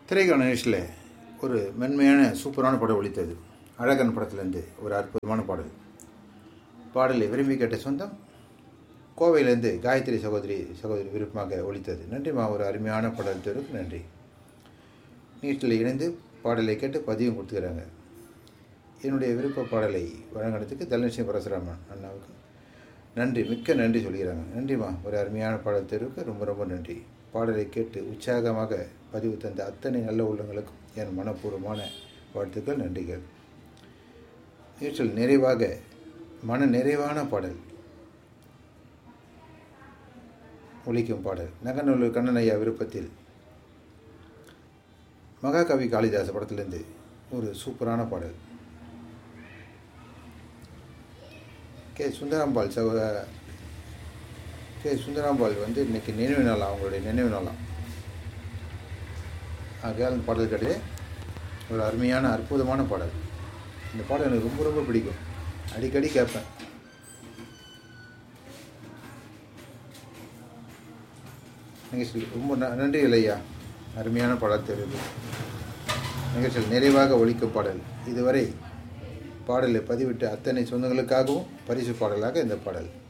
திரைக்கான நிகழ்ச்சியில் ஒரு மென்மையான சூப்பரான படம் ஒழித்தது அழகன் படத்துலேருந்து ஒரு அற்புதமான பாடல் பாடலை விரும்பி கேட்ட சொந்தம் கோவையிலேருந்து காயத்ரி சகோதரி சகோதரி விருப்பமாக ஒழித்தது நன்றிம்மா ஒரு அருமையான பாடல் தேர்வுக்கு நன்றி நிகழ்ச்சியில் இணைந்து பாடலை கேட்டு பதிவும் கொடுத்துக்கிறாங்க என்னுடைய விருப்ப பாடலை வழங்கினதுக்கு தனலட்சுமி பரசுராமன் அண்ணாவுக்கு நன்றி மிக்க நன்றி சொல்கிறாங்க நன்றிம்மா ஒரு அருமையான பாடல் தேர்வுக்கு ரொம்ப ரொம்ப நன்றி பாடலை கேட்டு உற்சாகமாக பதிவு தந்த அத்தனை நல்ல உள்ளங்களுக்கும் என் மனப்பூர்வமான வாழ்த்துக்கள் நன்றிகள் நிகழ்ச்சியில் நிறைவாக மன நிறைவான பாடல் ஒலிக்கும் பாடல் நகநல்லூர் கண்ணன் ஐயா விருப்பத்தில் மகாகவி காளிதாச படத்திலிருந்து ஒரு சூப்பரான பாடல் கே சுந்தராம்பாள் சகோ கே சுந்தராம்பாள் வந்து இன்னைக்கு நினைவு நாளாம் அவங்களுடைய நினைவு நாளாம் ஆகையால் அந்த பாடல் கிடையாது ஒரு அருமையான அற்புதமான பாடல் இந்த பாடல் எனக்கு ரொம்ப ரொம்ப பிடிக்கும் அடிக்கடி கேட்பேன் நிகழ்ச்சியில் ரொம்ப ந- நன்றி இல்லையா அருமையான பாடல் தெரியுது நிகழ்ச்சியில் நிறைவாக ஒழிக்கும் பாடல் இதுவரை பாடலை பதிவிட்ட அத்தனை சொந்தங்களுக்காகவும் பரிசு பாடலாக இந்த பாடல்